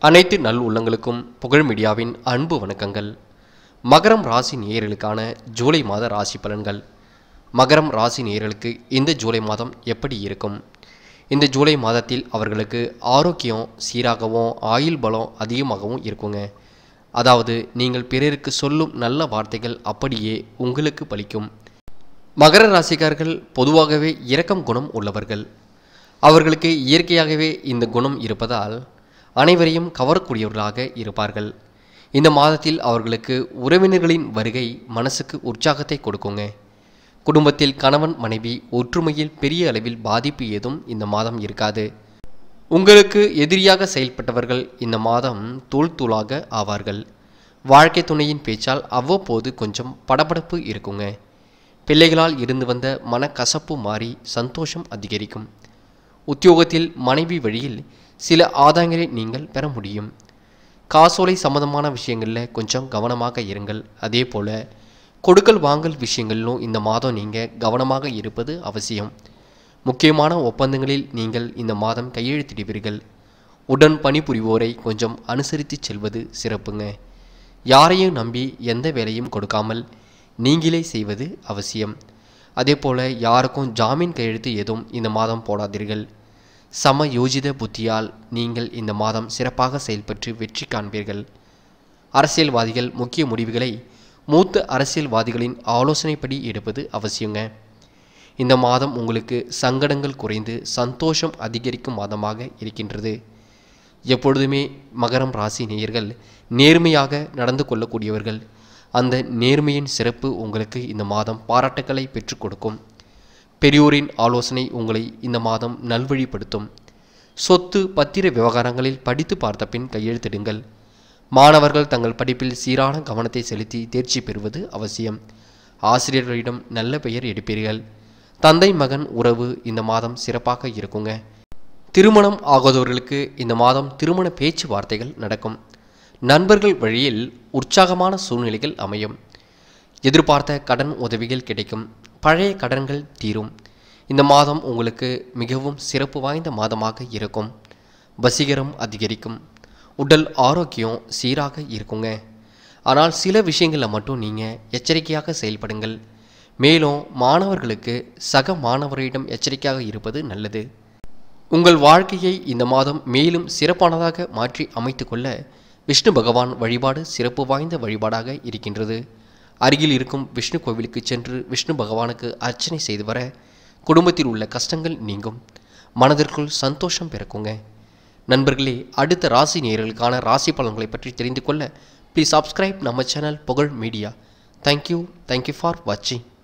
அனைத்து நல் உள்ளங்களுக்கும் புகழ் மீடியாவின் அன்பு வணக்கங்கள் மகரம் ராசி நேயர்களுக்கான ஜூலை மாத ராசி பலன்கள் மகரம் ராசி நேயர்களுக்கு இந்த ஜூலை மாதம் எப்படி இருக்கும் இந்த ஜூலை மாதத்தில் அவர்களுக்கு ஆரோக்கியம் சீராகவும் ஆயுள் பலம் அதிகமாகவும் இருக்குங்க அதாவது நீங்கள் பிறருக்கு சொல்லும் நல்ல வார்த்தைகள் அப்படியே உங்களுக்கு பலிக்கும் மகர ராசிக்காரர்கள் பொதுவாகவே இரக்கம் குணம் உள்ளவர்கள் அவர்களுக்கு இயற்கையாகவே இந்த குணம் இருப்பதால் அனைவரையும் கவரக்கூடியவர்களாக இருப்பார்கள் இந்த மாதத்தில் அவர்களுக்கு உறவினர்களின் வருகை மனசுக்கு உற்சாகத்தை கொடுக்குங்க குடும்பத்தில் கணவன் மனைவி ஒற்றுமையில் பெரிய அளவில் பாதிப்பு ஏதும் இந்த மாதம் இருக்காது உங்களுக்கு எதிரியாக செயல்பட்டவர்கள் இந்த மாதம் தூள் தூளாக ஆவார்கள் வாழ்க்கை துணையின் பேச்சால் அவ்வப்போது கொஞ்சம் படபடப்பு இருக்குங்க பிள்ளைகளால் இருந்து வந்த மனக்கசப்பு மாறி சந்தோஷம் அதிகரிக்கும் உத்தியோகத்தில் மனைவி வழியில் சில ஆதாயங்களை நீங்கள் பெற முடியும் காசோலை சம்பந்தமான விஷயங்களில் கொஞ்சம் கவனமாக இருங்கள் அதே போல் கொடுக்கல் வாங்கல் விஷயங்களிலும் இந்த மாதம் நீங்கள் கவனமாக இருப்பது அவசியம் முக்கியமான ஒப்பந்தங்களில் நீங்கள் இந்த மாதம் கையெழுத்திடுவீர்கள் உடன் பணிபுரிவோரை கொஞ்சம் அனுசரித்து செல்வது சிறப்புங்க யாரையும் நம்பி எந்த வேலையும் கொடுக்காமல் நீங்களே செய்வது அவசியம் அதே போல் யாருக்கும் ஜாமீன் கையெழுத்து எதுவும் இந்த மாதம் போடாதீர்கள் சம யோஜித புத்தியால் நீங்கள் இந்த மாதம் சிறப்பாக செயல்பட்டு வெற்றி காண்பீர்கள் அரசியல்வாதிகள் முக்கிய முடிவுகளை மூத்த அரசியல்வாதிகளின் ஆலோசனைப்படி எடுப்பது அவசியங்க இந்த மாதம் உங்களுக்கு சங்கடங்கள் குறைந்து சந்தோஷம் அதிகரிக்கும் மாதமாக இருக்கின்றது எப்பொழுதுமே மகரம் ராசி நேயர்கள் நேர்மையாக நடந்து கொள்ளக்கூடியவர்கள் அந்த நேர்மையின் சிறப்பு உங்களுக்கு இந்த மாதம் பாராட்டுக்களை பெற்றுக் கொடுக்கும் பெரியோரின் ஆலோசனை உங்களை இந்த மாதம் நல்வழிப்படுத்தும் சொத்து பத்திர விவகாரங்களில் படித்து பார்த்த பின் கையெழுத்திடுங்கள் மாணவர்கள் தங்கள் படிப்பில் சீரான கவனத்தை செலுத்தி தேர்ச்சி பெறுவது அவசியம் ஆசிரியர்களிடம் நல்ல பெயர் எடுப்பீர்கள் தந்தை மகன் உறவு இந்த மாதம் சிறப்பாக இருக்குங்க திருமணம் ஆகாதவர்களுக்கு இந்த மாதம் திருமண பேச்சுவார்த்தைகள் நடக்கும் நண்பர்கள் வழியில் உற்சாகமான சூழ்நிலைகள் அமையும் எதிர்பார்த்த கடன் உதவிகள் கிடைக்கும் பழைய கடன்கள் தீரும் இந்த மாதம் உங்களுக்கு மிகவும் சிறப்பு வாய்ந்த மாதமாக இருக்கும் வசீகரம் அதிகரிக்கும் உடல் ஆரோக்கியம் சீராக இருக்குங்க ஆனால் சில விஷயங்களில் மட்டும் நீங்கள் எச்சரிக்கையாக செயல்படுங்கள் மேலும் மாணவர்களுக்கு சக மாணவரிடம் எச்சரிக்கையாக இருப்பது நல்லது உங்கள் வாழ்க்கையை இந்த மாதம் மேலும் சிறப்பானதாக மாற்றி அமைத்துக்கொள்ள விஷ்ணு பகவான் வழிபாடு சிறப்பு வாய்ந்த வழிபாடாக இருக்கின்றது அருகில் இருக்கும் விஷ்ணு கோவிலுக்கு சென்று விஷ்ணு பகவானுக்கு அர்ச்சனை செய்து வர குடும்பத்தில் உள்ள கஷ்டங்கள் நீங்கும் மனதிற்குள் சந்தோஷம் பிறக்குங்க நண்பர்களே அடுத்த ராசி நேயர்களுக்கான ராசி பலன்களை பற்றி தெரிந்து கொள்ள ப்ளீஸ் சப்ஸ்கிரைப் நம்ம channel Pugazh media thank you thank you for வாட்சிங்